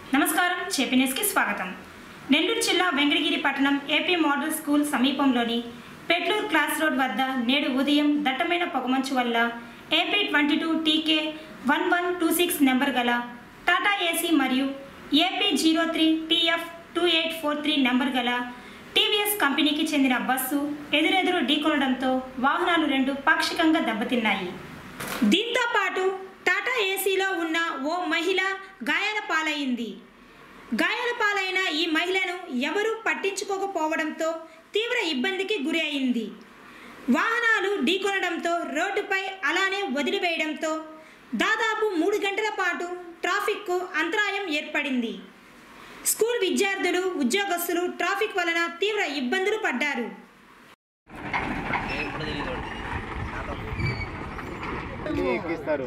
నమస్కారం చేపినెస్కి స్వాగతం నెల్లూరు జిల్లా వెంకటగిరి పట్టణం ఏపీ మోడల్ స్కూల్ సమీపంలోని పెట్లూరు క్లాస్ రోడ్ వద్ద నేడు ఉదయం దట్టమైన పొగమంచు వల్ల AP twenty two TK one one two six number గల టాటా ఏసీ మరియు AP zero three TF two eight four three number గల టీవీఎస్ కంపెనీకి చెందిన బస్సు ఎదురెదురు ఢీకొనడంతో వాహనాలు రెండు పాక్షికంగా దెబ్బతిన్నాయి దీంతో పాటు టాటా ఏసీలో ఉన్న ఓ మహిళ గాయాల పాలైంది గాయాల పాలైన ఈ మహిళను ఎవరూ పట్టించుకోకపోవడంతో తీవ్ర ఇబ్బందికి గురి అయింది వాహనాలు ఢీకొనడంతో రోడ్డుపై అలానే వదిలివేయడంతో దాదాపు మూడు గంటల పాటు ట్రాఫిక్కు అంతరాయం ఏర్పడింది స్కూల్ విద్యార్థులు ఉద్యోగస్తులు ట్రాఫిక్ వలన తీవ్ర ఇబ్బందులు పడ్డారు ఎక్కిస్తారు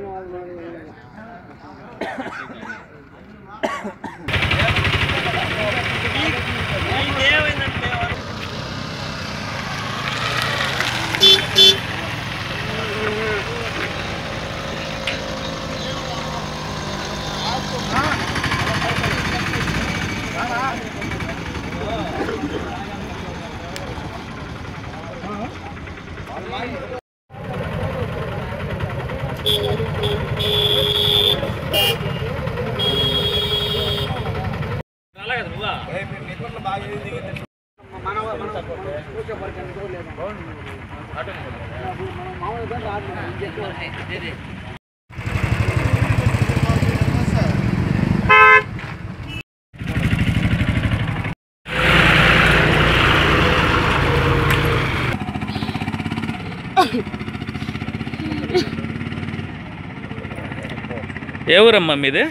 ఏ ఊరమ్మా మీది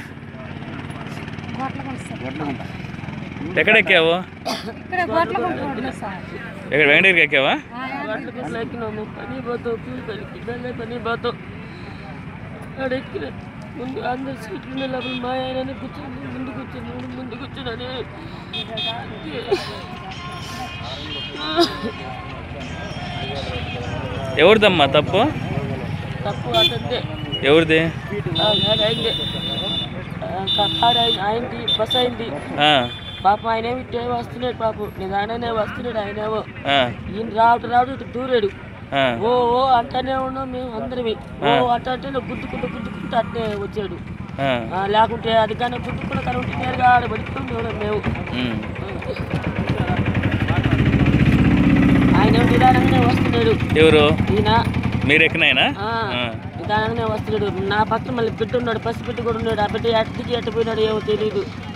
ఎక్కడ ఎక్కావు ఇక్కడ గోట్ల కొట్టుకుంటున్నా సార్ ఎక్కడ వెంకటగిరికి ఎక్కావా గంటలకు ఎక్కినాము పని పోతావు కూలి పనికి దాన్ని పని పోతావు ఆడ ఎక్కిన ముందు అందరు సీట్లు ఉన్న లోపల మా ఆయన కూర్చొని ముందు కూర్చున్నాడు ముందు కూర్చున్నాను ఎవరిదమ్మా తప్పు తప్పు అతనిదే ఎవరిది ఆ, గాడి అయిందే ఆ, కారు అయింది అయింది బస్ అయింది ఆ, పాపం ఆయన ఏమి ఇట్టే వస్తున్నాడు పాపం నేను ఆయననే వస్తున్నాడు ఆయనేమో ఆ, ఈయన రావటం రావడం ఇటు దూరాడు ఆ, ఓ ఓ అంటనే ఉన్నాం మేము అందరమే ఓ అట్ట అంటే గుద్దుకుంటూ గుద్దుకుంటూ అట్నే వచ్చాడు ఆ, ఆ, లేకుంటే అది కానీ గుద్దుకున్న కానీ ఉంటే నేరుగా ఆడ పడిపోయి ఉన్నాం మేము ఉమ్. ఆయన ఏమో నిదానంగానే వస్తున్నాడు ఎవరు ఈయన మీరు ఎక్కినాయనా ఆ, ఆ, నిదానంగానే వస్తున్నాడు నా పక్కన మళ్ళీ బిడ్డ ఉన్నాడు పసి బిడ్డ కూడా ఉన్నాడు ఆ బిడ్డ ఎట్టికి ఎట్ట పోయినాడు ఏమో తెలియదు